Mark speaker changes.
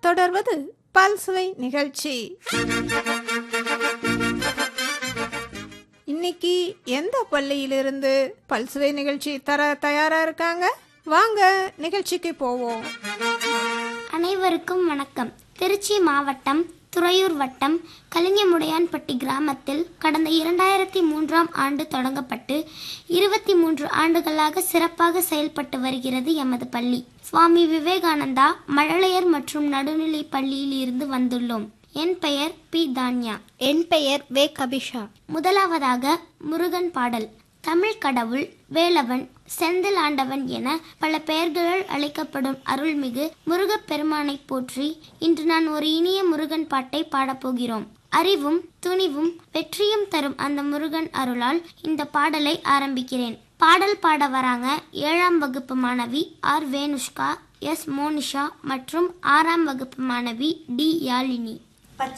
Speaker 1: தொடர்வது பல்சுவை நிகழ்ச்சி இன்னைக்கு எந்த பள்ளியிலிருந்து பல்சுவை நிகழ்ச்சி தர தயாரா இருக்காங்க வாங்க நிகழ்ச்சிக்கு போவோம்
Speaker 2: அனைவருக்கும் வணக்கம் திருச்சி மாவட்டம் துறையூர் வட்டம் கலிங்கமுடையான்பட்டி கிராமத்தில் கடந்த இரண்டாயிரத்தி மூன்றாம் ஆண்டு தொடங்கப்பட்டு இருபத்தி மூன்று ஆண்டுகளாக சிறப்பாக செயல்பட்டு வருகிறது எமது பள்ளி சுவாமி விவேகானந்தா மழலையர் மற்றும் நடுநிலை பள்ளியில் இருந்து வந்துள்ளோம் என் பெயர் பி தான்யா
Speaker 3: என் பெயர் வே கபிஷா
Speaker 2: முதலாவதாக முருகன் பாடல் தமிழ் கடவுள் வேலவன் செந்தில் ஆண்டவன் என பல பெயர்களால் அழைக்கப்படும் அருள்மிகு முருகப் பெருமானை போற்றி இன்று நான் ஒரு இனிய முருகன் பாட்டை பாடப்போகிறோம் அறிவும் துணிவும் வெற்றியும் தரும் அந்த முருகன் அருளால் இந்த பாடலை ஆரம்பிக்கிறேன் பாடல் பாட வராங்க ஏழாம் வகுப்பு மாணவி ஆர் வேணுஷ்கா எஸ் மோனிஷா மற்றும் ஆறாம் வகுப்பு மாணவி டி யாழினி